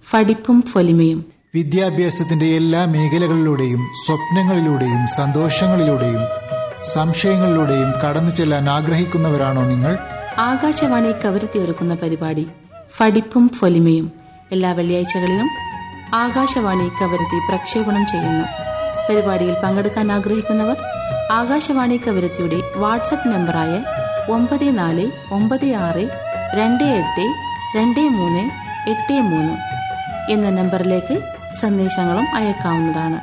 ഫടിപ്പും ഫൊലിമയും വിദ്യാഭ്യാസത്തിന്റെ എല്ലാ മേഖലകളിലൂടെയും സ്വപ്നങ്ങളിലൂടെയും സന്തോഷങ്ങളിലൂടെയും സംശയങ്ങളിലൂടെയും കടന്നു ചെല്ലാൻ ആഗ്രഹിക്കുന്നവരാണോ നിങ്ങൾ ആകാശവാണി കവരത്തി ഒരുക്കുന്ന പരിപാടി ഫടിപ്പും ഫൊലിമയും എല്ലാ വെള്ളിയാഴ്ചകളിലും ആകാശവാണി കവരത്തി പ്രക്ഷേപണം ചെയ്യുന്നു പരിപാടിയിൽ പങ്കെടുക്കാൻ ആഗ്രഹിക്കുന്നവർ ആകാശവാണി കവരത്തിയുടെ വാട്സപ്പ് നമ്പറായ ഒമ്പത് നാല് ഒമ്പത് ആറ് രണ്ട് എട്ട് രണ്ട് മൂന്ന് എട്ട് മൂന്ന് എന്ന നമ്പറിലേക്ക് സന്ദേശങ്ങളും അയക്കാവുന്നതാണ്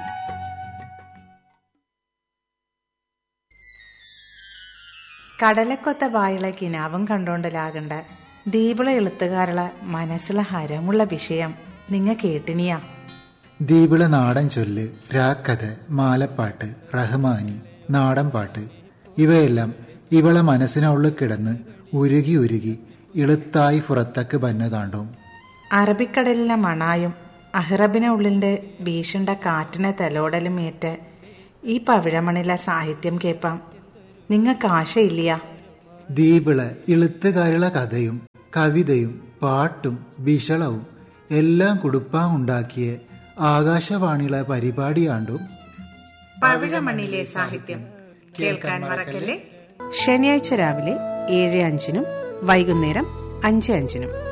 കടലക്കൊത്ത വായുള്ള കിനാവും കണ്ടോണ്ടലാകണ്ട ദീപിള എഴുത്തുകാരുള്ള മനസ്സിലെ ഹരമുള്ള വിഷയം നിങ്ങ കേട്ടിനിയാ ദീപിള നാടൻ ചൊല്ല് രാക്കഥ മാലപ്പാട്ട് റഹ്മാനി നാടൻ പാട്ട് ഇവയെല്ലാം ഇവളെ മനസ്സിനുള്ളിൽ കിടന്ന് ഉരുകി ഉരുകി ഇളുത്തായി പുറത്തക്ക് ബന്നതാണ്ടോ അറബിക്കടലിലെ മണായും അഹ്റബിനെ ഉള്ളിൻ്റെ ഭീഷണ്ട കാറ്റിനെ തലോടലും ഏറ്റ് ഈ പവിഴമണിലെ സാഹിത്യം കേൾപ്പാം നിങ്ങൾക്ക് ആശയില്ലയാ ദീപിള ഇളുത്തുകാരുള്ള കഥയും കവിതയും പാട്ടും വിഷളവും എല്ലാം കുടുപ്പാൻ ഉണ്ടാക്കിയ ആകാശവാണിയിലെ പരിപാടിയാണ്ടും പവിഴമണിയിലെ സാഹിത്യം കേൾക്കാൻ മറക്കല്ലേ ശനിയാഴ്ച രാവിലെ ഏഴ് അഞ്ചിനും വൈകുന്നേരം അഞ്ച് അഞ്ചിനും